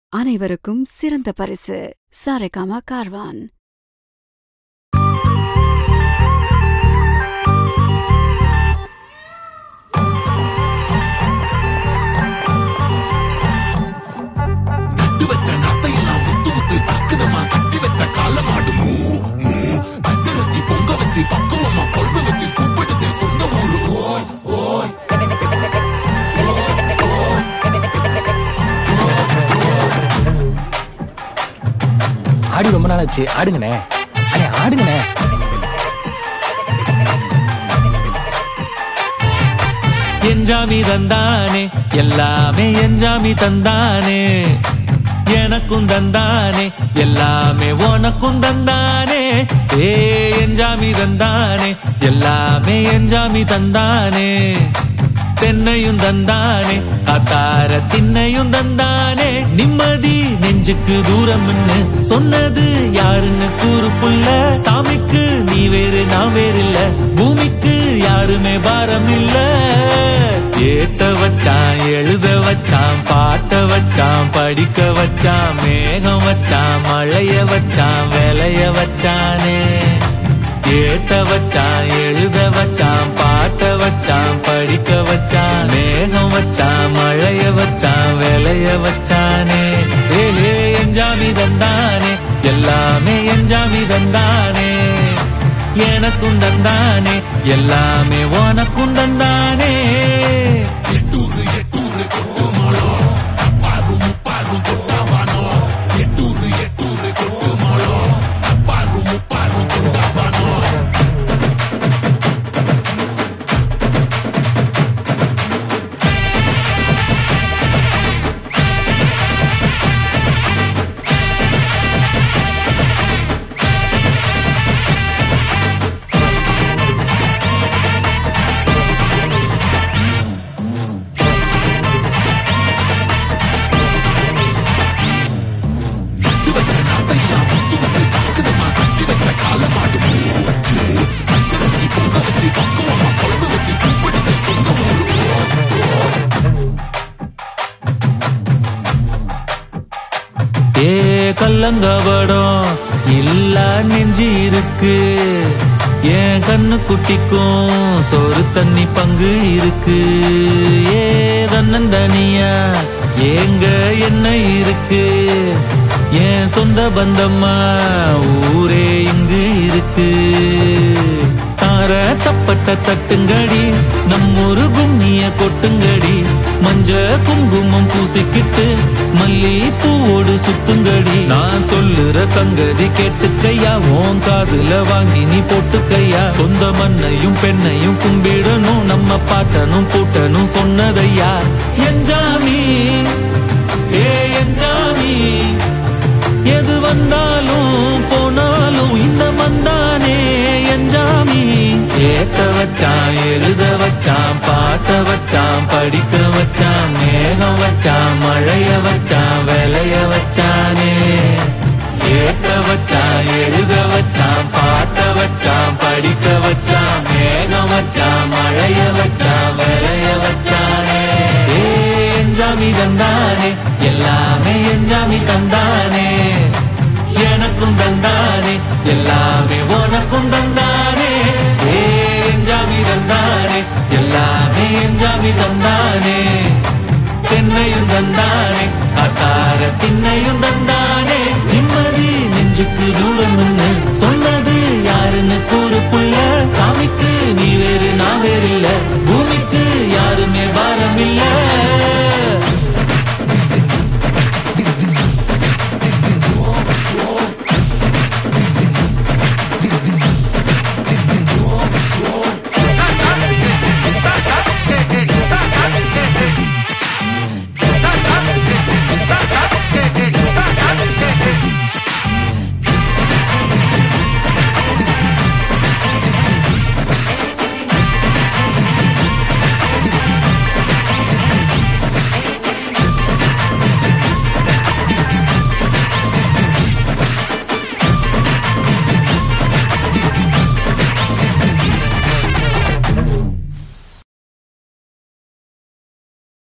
அனைவருக்கும் சிறந்த பரிசு சாரேகாமா கார்வான் நட்டு வச்ச நத்தையெல்லாம் உத்து உத்து பக்குதமா கட்டி வச்ச காலமாடு மூ மூ பச்சரிசி பொங்க வச்சு பக்குவமா கொழும்பு வச்சு கூப்பிடுது சொந்த ஊரு ஓய் ஓய் ஆடி ரொம்ப நாள் ஆச்சு ஆடுங்கண்ணே அண்ணே ஆடுங்கண்ணே என்ஜாமி தந்தானே எல்லாமே என்ஜாமி தந்தானே எனக்கும் தந்தானே எல்லாமே உனக்கும் தந்தானே ஏ என்ஜாமி தந்தானே எல்லாமே என்ஜாமி தந்தானே தென்னையும் தந்தானே காத்தார திண்ணையும் தந்தானே நிம்மதி நெஞ்சுக்கு தூரம்னு சொன்னது யாருன்னு கூறு புள்ள சாமிக்கு நீ வேறு நான் வேறு இல்ல பூமிக்கு யாருமே பாரம் இல்ல ஏத்த வச்சான் எழுத வச்சான் பாட்ட வச்சான் படிக்க வச்சான் மேகம் வச்சான் மழைய வச்சான் விளைய வச்சானே ஏத்த வச்சான் எழுத வச்சான் பாட்ட வச்சான் படிக்க வச்சான் மேகம் வச்சான் மழைய வச்சான் விளைய வச்சானே ஏலே என்ஜாமி தந்தானே எல்லாமே என்ஜாமி தந்தானே எனக்கும் தந்தானே எல்லாமே உனக்கும் தந்தானே எட்டூரு எட்டூரு கொட்டு மோளம் அப்பாரு முப்பாரு கொட்டாவானோ எட்டூரு எட்டூரு கொட்டு மோளம் அப்பாரு முப்பாரு கொட்டாவானோ நட்டு வச்ச நத்தையெல்லாம் உத்து உத்து பக்குதமா கட்டி வச்ச காலமாடு மூ மூ பச்சரிசி பொங்க வச்சு பக்குவமா கொழும்பு வச்சு கூப்பிடுது சொந்த ஊரு ஓய் ஏ கல்லங்கபடம் இல்ல நெஞ்சு இருக்கு என் கண்ணு குட்டிக்கும் சோறு தண்ணி பங்கு இருக்கு ஏ தன்னந்தனியா ஏங்க என்ன இருக்கு என் சொந்த பந்தம்மா ஊரே இங்கு இருக்கு தார தப்பட்ட தட்டுங்கடி நம்மொரு கும்மிய கொட்டுங்கடி மஞ்ச குங்குமம் பூசிக்கிட்டு மல்லி பூவோடு சுத்துங்கடி நான் சொல்லுற சங்கதி கேட்டுக்கையா உன் காதுல வாங்கி நீ போட்டுக்கையா சொந்த மண்ணையும் பெண்ணையும் கும்பிடணும் நம்ம பாட்டனும் பூட்டனும் சொன்னதையா என்ஜாமி ஏ என்ஜாமி எது வந்தாலும் போனாலும் இந்த மந்தானே என்ஜாமி ஏத்த வச்சான் எழுத வச்சான் பாட்ட வச்சான் படிக்க வச்சான் மேகம் வச்சான் மழைய வச்சான் விளைய வச்சானே ஏத்த வச்சான் எழுத வச்சான் பாட்ட வச்சான் படிக்க வச்சான் மேகம் வச்சான் மழைய வச்சான் விளைய வச்சானே ஏ என்ஜாமி தந்தானே எல்லாமே என்ஜாமி தந்தானே எனக்கும் தந்தானே எல்லாமே உனக்கும் தந்தானே ஏ என்ஜாமி தந்தானே எல்லாமே என்ஜாமி தந்தானே தென்னையும் தந்தானே காத்தார திண்ணையும் தந்தானே நிம்மதி நெஞ்சுக்கு தூரம்னு சொன்னது யாருன்னு கூறு புள்ள சாமிக்கு நீ வேறு நான் வேறு இல்ல